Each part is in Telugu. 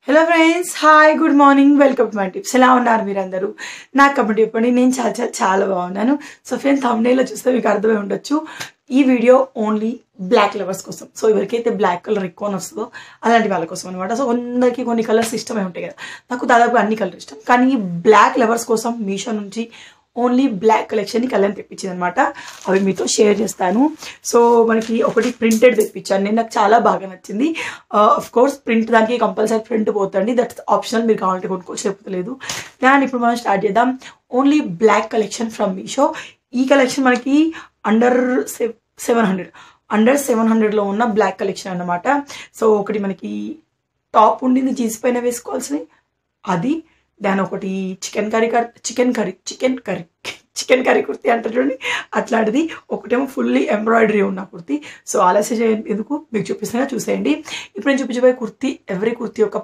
hello friends hi good morning welcome to my tips ఎలా ఉన్నారు మీరందరూ నాకు కాబట్టి చెప్పండి నేను చాలా చాలా చాలా బాగున్నాను సో ఫ్రెండ్స్ thumbnail చూస్తే మీకు అర్థమై ఉండొచ్చు ఈ వీడియో ఓన్లీ బ్లాక్ లవర్స్ కోసం సో ఎవరికైతే బ్లాక్ కలర్ ఎక్కువ వస్తుందో అలాంటి వాళ్ళ కోసం అనమాట సో కొందరికి కొన్ని కలర్స్ ఇష్టమే ఉంటాయి కదా నాకు దాదాపు అన్ని కలర్ ఇష్టం కానీ ఈ బ్లాక్ లవర్స్ కోసం మీషో నుంచి ఓన్లీ బ్లాక్ కలెక్షన్ కలర్ తెప్పించింది అనమాట అవి మీతో షేర్ చేస్తాను సో మనకి ఒకటి ప్రింటెడ్ తెప్పించాను నేను నాకు చాలా బాగా నచ్చింది ఆఫ్ కోర్స్ ప్రింట్ దానికి కంపల్సరీ ప్రింట్ పోతుంది దట్స్ ఆప్షనల్ మీరు కావాలంటే కొనుక్కోవచ్చు లేకపోతే లేదు దాని ఇప్పుడు మనం స్టార్ట్ చేద్దాం only black collection from Meesho ఈ కలెక్షన్ మనకి under seven hundred under seven హండ్రెడ్లో ఉన్న బ్లాక్ కలెక్షన్ అన్నమాట సో ఒకటి మనకి టాప్ ఉండింది జీన్స్ పైన వేసుకోవాల్సింది అది దాని ఒకటి chikankari chikankari chikankari chicken curry kurti అంటారు చూడండి అట్లాంటిది ఒకటేమో ఫుల్లీ ఎంబ్రాయిడరీ ఉన్న కుర్తీ సో ఆలస్యం చేయండి ఎందుకు మీకు చూపిస్తున్నా చూసేయండి ఇప్పుడు నేను చూపించబోయే కుర్తీ ఎవరి కుర్తీ ఒక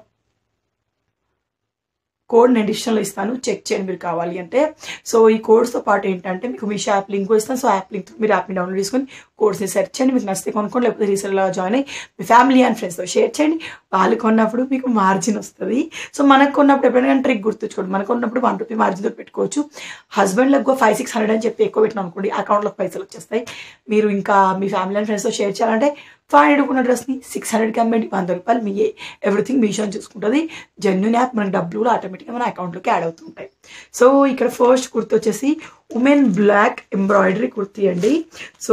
కోడ్ నేను డిజిటల్లో ఇస్తాను చెక్ చేయండి మీరు కావాలి అంటే సో ఈ కోడ్స్తో పాటు ఏంటంటే మీకు మీషో యాప్ లింక్ ఇస్తాను సో యాప్ లింక్ మీరు యాప్ని డౌన్లోడ్ చేసుకొని కోడ్స్ని సెర్చ్ చేయండి మీకు నచ్చితే కొనుక్కోండి లేకపోతే రీసెల్లో జాయిన్ అయ్యి మీ ఫ్యామిలీ అండ్ ఫ్రెండ్స్తో షేర్ చేయండి వాళ్ళు కొన్నప్పుడు మీకు మార్జిన్ వస్తుంది సో మనకు కొన్నప్పుడు ఎప్పుడైనా కానీ ట్రిక్ గుర్తుంచుకోండి మనకు కొన్నప్పుడు వన్ రూపీ మార్జిన్తో పెట్టుకోవచ్చు హస్బెండ్లకు ఫైవ్ సిక్స్ హండ్రెడ్ అని చెప్పి ఎక్కువ పెట్టిన అనుకోండి అకౌంట్లోకి పైసలు వచ్చేస్తాయి మీరు ఇంకా మీ ఫ్యామిలీ అండ్ ఫ్రెండ్స్తో షేర్ చేయాలంటే ఫైవ్ హండ్రెడ్ ఉన్న డ్రెస్ని సిక్స్ హండ్రెడ్కి అమ్మేది వంద రూపాయలు మీ ఎవ్రీథింగ్ మీషో అని చూసుకుంటుంది జెన్యున్ యాప్ మనకి డబ్బులు కూడా ఆటోమేటిక్గా మన అకౌంట్లోకి యాడ్ అవుతుంటాయి సో ఇక్కడ ఫస్ట్ కుర్తీ వచ్చేసి ఉమెన్ బ్లాక్ ఎంబ్రాయిడరీ కుర్తీ అండి సో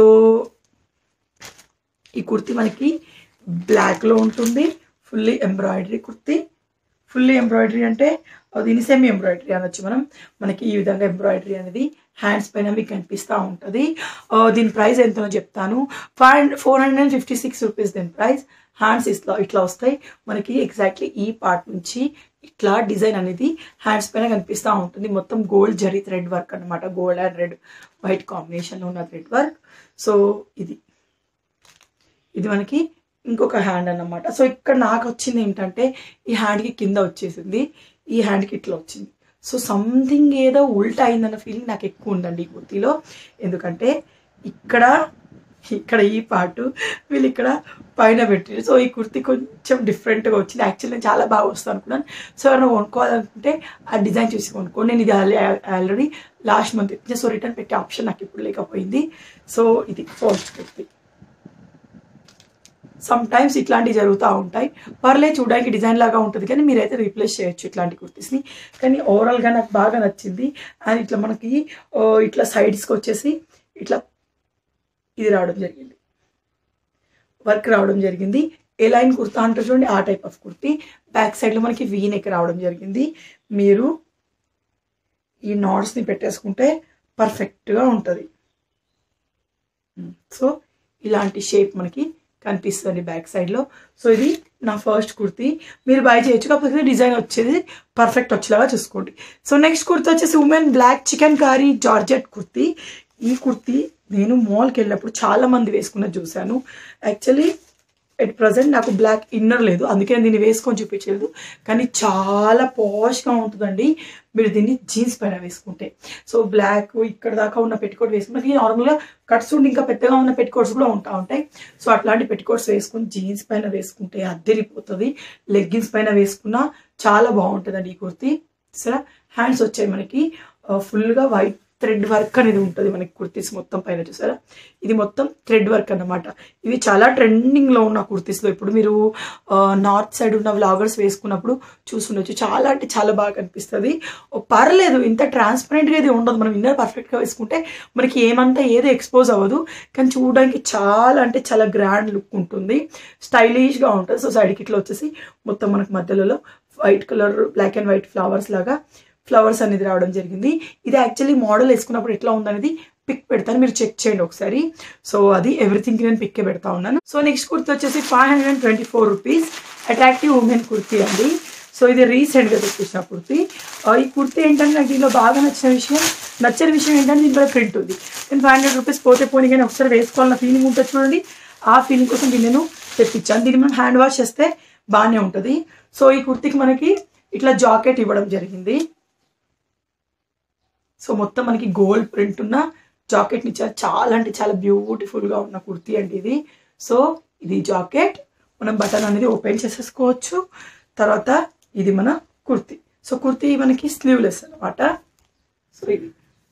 ఈ కుర్తీ మనకి బ్లాక్లో ఉంటుంది fully embroidery kurti fully embroidery అంటే దీని సెమీ ఎంబ్రాయిడరీ అనొచ్చు మనం మనకి ఈ విధంగా ఎంబ్రాయిడరీ అనేది హ్యాండ్స్ పైన మీకు కనిపిస్తూ ఉంటుంది దీని ప్రైస్ ఎంతనో చెప్తాను five four hundred and fifty six rupees దీని ప్రైస్ హ్యాండ్స్ ఇట్లా ఇట్లా వస్తాయి మనకి ఎగ్జాక్ట్లీ ఈ పార్ట్ నుంచి ఇట్లా డిజైన్ అనేది హ్యాండ్స్ పైన కనిపిస్తూ ఉంటుంది మొత్తం గోల్డ్ జరీ థ్రెడ్ వర్క్ అనమాట గోల్డ్ అండ్ రెడ్ వైట్ కాంబినేషన్లో ఉన్న థ్రెడ్ వర్క్ సో ఇది ఇది మనకి ఇంకొక హ్యాండ్ అన్నమాట సో ఇక్కడ నాకు వచ్చింది ఏంటంటే ఈ హ్యాండ్కి కింద వచ్చేసింది ఈ హ్యాండ్కి ఇట్లా వచ్చింది సో సంథింగ్ ఏదో ఉల్టా అయిందన్న ఫీలింగ్ నాకు ఎక్కువ ఉందండి ఈ కుర్తీలో ఎందుకంటే ఇక్కడ ఇక్కడ ఈ పార్ట్ వీళ్ళు ఇక్కడ పైన పెట్టారు సో ఈ కుర్తీ కొంచెం డిఫరెంట్గా వచ్చింది యాక్చువల్లీ నేను చాలా బాగా వస్తాను అనుకున్నాను సో ఎవరైనా కొనుక్కోవాలనుకుంటే ఆ డిజైన్ చూసి కొనుక్కో నేను ఇది already last month so return పెట్టే ఆప్షన్ నాకు ఇప్పుడు లేకపోయింది సో ఇది ఫస్ట్ కుర్తీ సమ్ టైమ్స్ ఇట్లాంటివి జరుగుతూ ఉంటాయి పర్లే చూడడానికి డిజైన్ లాగా ఉంటుంది కానీ మీరైతే రీప్లేస్ చేయొచ్చు ఇట్లాంటి కుర్తీస్ని కానీ ఓవరాల్గా నాకు బాగా నచ్చింది అండ్ ఇట్లా మనకి ఇట్లా సైడ్స్కి వచ్చేసి ఇట్లా ఇది రావడం జరిగింది వర్క్ రావడం జరిగింది ఏ లైన్ కుర్తా అంటారు చూడండి ఆ టైప్ ఆఫ్ కుర్తీ బ్యాక్ సైడ్లో మనకి వీ నెక్ రావడం జరిగింది మీరు ఈ నాట్స్ని పెట్టేసుకుంటే పర్ఫెక్ట్గా ఉంటుంది సో ఇలాంటి షేప్ మనకి కనిపిస్తుంది బ్యాక్ సైడ్లో సో ఇది నా ఫస్ట్ కుర్తీ మీరు బై చేయొచ్చు కాకపోతే డిజైన్ వచ్చేది పర్ఫెక్ట్ వచ్చేలాగా చూసుకోండి సో నెక్స్ట్ కుర్తీ వచ్చేసి women black chikankari georgette kurti ఈ కుర్తీ నేను మాల్కి వెళ్ళినప్పుడు చాలా మంది వేసుకున్నది చూశాను యాక్చువల్లీ ఎట్ ప్రజెంట్ నాకు బ్లాక్ ఇన్నర్ లేదు అందుకే నేను దీన్ని వేసుకొని చూపించలేదు కానీ చాలా పాష్గా ఉంటుందండి మీరు దీన్ని జీన్స్ పైన వేసుకుంటే సో బ్లాక్ ఇక్కడ దాకా ఉన్న పెట్టుకోట్ వేసుకుంటే నార్మల్గా కట్స్ ఉండి ఇంకా పెద్దగా ఉన్న పెట్టుకోట్స్ కూడా ఉంటా ఉంటాయి సో అట్లాంటి పెట్టుకోట్స్ వేసుకుని జీన్స్ పైన వేసుకుంటే అద్దరిపోతుంది లెగ్గిన్స్ పైన వేసుకున్నా చాలా బాగుంటుందండి ఈ కుర్తీ సరే హ్యాండ్స్ వచ్చాయి మనకి ఫుల్గా వైట్ థ్రెడ్ వర్క్ అనేది ఉంటుంది మనకి కుర్తీస్ మొత్తం పైన చూసారా ఇది మొత్తం థ్రెడ్ వర్క్ అనమాట ఇవి చాలా ట్రెండింగ్లో ఉన్న కుర్తీస్లో ఇప్పుడు మీరు నార్త్ సైడ్ ఉన్న వ్లాగర్స్ వేసుకున్నప్పుడు చూస్తుండొచ్చు చాలా అంటే చాలా బాగా కనిపిస్తుంది పర్లేదు ఇంత ట్రాన్స్పరెంట్గా ఇది ఉండదు మనం ఇన్నర్ పర్ఫెక్ట్గా వేసుకుంటే మనకి ఏమంతా ఏదో ఎక్స్పోజ్ అవ్వదు కానీ చూడడానికి చాలా అంటే చాలా గ్రాండ్ లుక్ ఉంటుంది స్టైలిష్గా ఉంటుంది సో సైడ్కి ఇట్లా వచ్చేసి మొత్తం మనకు మధ్యలో white colour black and white flowers లాగా ఫ్లవర్స్ అనేది రావడం జరిగింది ఇది యాక్చువల్లీ మోడల్ వేసుకున్నప్పుడు ఎట్లా ఉందనేది పిక్ పెడతాను మీరు చెక్ చేయండి ఒకసారి సో అది ఎవ్రీథింగ్ నేను పిక్కే పెడతా ఉన్నాను సో నెక్స్ట్ కుర్తీ వచ్చేసి five hundred and twenty four rupees attractive women kurti అండి సో ఇది రీసెంట్గా తెప్పించిన కుర్తీ ఈ కుర్తీ ఏంటంటే నాకు దీనిలో బాగా నచ్చిన విషయం నచ్చిన విషయం ఏంటంటే దీంట్లో ప్రింట్ ఉంది నేను ఫైవ్ హండ్రెడ్ రూపీస్ పోతే పోనీ కానీ ఒకసారి వేసుకోవాలన్న ఫీలింగ్ ఉంటుంది చూడండి ఆ ఫీలింగ్ కోసం దీన్ని నేను తెప్పించాను దీన్ని మనం హ్యాండ్ వాష్ చేస్తే బాగానే ఉంటుంది సో ఈ కుర్తీకి మనకి ఇట్లా జాకెట్ ఇవ్వడం జరిగింది సో మొత్తం మనకి గోల్డ్ ప్రింట్ ఉన్న జాకెట్ని ఇచ్చారు చాలా అంటే చాలా బ్యూటిఫుల్గా ఉన్న కుర్తీ అండి ఇది సో ఇది జాకెట్ మనం బటన్ అనేది ఓపెన్ చేసేసుకోవచ్చు తర్వాత ఇది మన కుర్తీ సో కుర్తీ మనకి స్లీవ్లెస్ అనమాట సో ఇది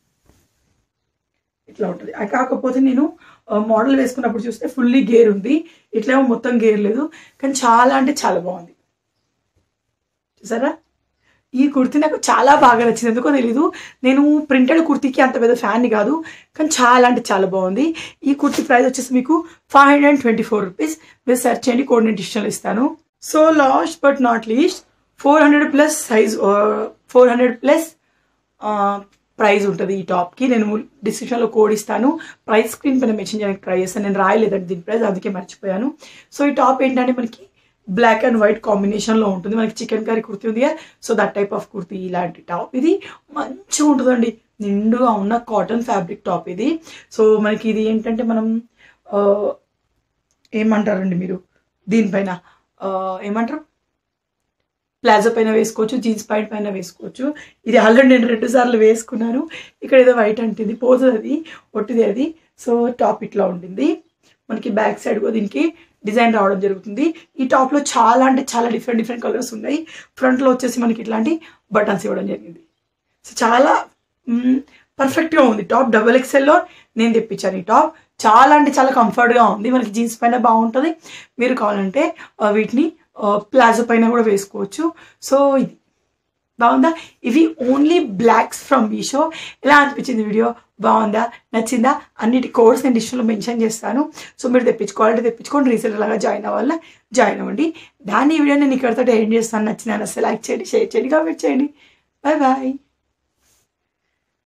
ఇట్లా ఉంటుంది అది కాకపోతే నేను మోడల్ వేసుకున్నప్పుడు చూస్తే ఫుల్లీ గేర్ ఉంది ఇట్లేమో మొత్తం గేర్ లేదు కానీ చాలా అంటే చాలా బాగుంది చూసారా ఈ కుర్తీ నాకు చాలా బాగా నచ్చింది ఎందుకో తెలీదు నేను ప్రింటెడ్ కుర్తీకి అంత పెద్ద ఫ్యాన్ని కాదు కానీ చాలా అంటే చాలా బాగుంది ఈ కుర్తీ ప్రైస్ వచ్చేసి మీకు five hundred and twenty four rupees మీరు సెర్చ్ చేయండి కోఆర్డినేషన్ ఇస్తాను so last but not least four hundred plus size four hundred plus price ఉంటుంది ఈ టాప్కి నేను డిస్క్రిప్షన్లో కోడ్ ఇస్తాను ప్రైస్ స్క్రీన్ పైన మెన్షన్ చేయడానికి ట్రై చేస్తాను నేను రాయలేదండి దీని ప్రైస్ అందుకే మర్చిపోయాను సో ఈ టాప్ ఏంటంటే మనకి బ్లాక్ అండ్ వైట్ కాంబినేషన్లో ఉంటుంది మనకి చికెన్ కర్రీ కుర్తీ ఉంది so that type of kurti ఇలాంటి టాప్ ఇది మంచిగా ఉంటుందండి నిండుగా ఉన్న కాటన్ ఫ్యాబ్రిక్ టాప్ ఇది సో మనకి ఇది ఏంటంటే మనం ఆ, ఏమంటారండి మీరు దీనిపైన ఆ, ఏమంటారు ప్లాజో పైన వేసుకోవచ్చు జీన్స్ ప్యాంట్ పైన వేసుకోవచ్చు ఇది ఆల్రెడీ నేను రెండు సార్లు వేసుకున్నాను ఇక్కడ ఏదో వైట్ అంటుంది పోతుంది అది ఒట్టిది అది సో టాప్ ఇట్లా ఉంటుంది మనకి బ్యాక్ సైడ్ కూడా దీనికి డిజైన్ రావడం జరుగుతుంది ఈ టాప్లో చాలా అంటే చాలా డిఫరెంట్ డిఫరెంట్ కలర్స్ ఉన్నాయి ఫ్రంట్లో వచ్చేసి మనకి ఇట్లాంటి బటన్స్ ఇవ్వడం జరిగింది సో చాలా మ్, పర్ఫెక్ట్గా ఉంది టాప్ డబుల్ ఎక్స్ఎల్లో నేను తెప్పించాను ఈ టాప్ చాలా అంటే చాలా కంఫర్ట్గా ఉంది మనకి జీన్స్ పైన బాగుంటుంది మీరు కావాలంటే ఆ, వీటిని ఆ, ప్లాజో పైన కూడా వేసుకోవచ్చు సో ఇది బాగుందా ఇవి ఓన్లీ బ్లాక్స్ ఫ్రమ్ మీషో ఎలా అనిపించింది వీడియో బాగుందా నచ్చిందా అన్నిటి కోడ్స్ నేను డిస్ట్లో మెన్షన్ చేస్తాను సో మీరు తెప్పించుకోవాలంటే తెప్పించుకోండి రీసెలర్ లాగా జాయిన్ అవ్వాలా జాయిన్ అవ్వండి దాని వీడియో నేను ఇక్కడితో ఎండ్ చేస్తాను నచ్చిన అసలు లైక్ చేయండి షేర్ చేయండి కామెంట్ చేయండి బాయ్ బాయ్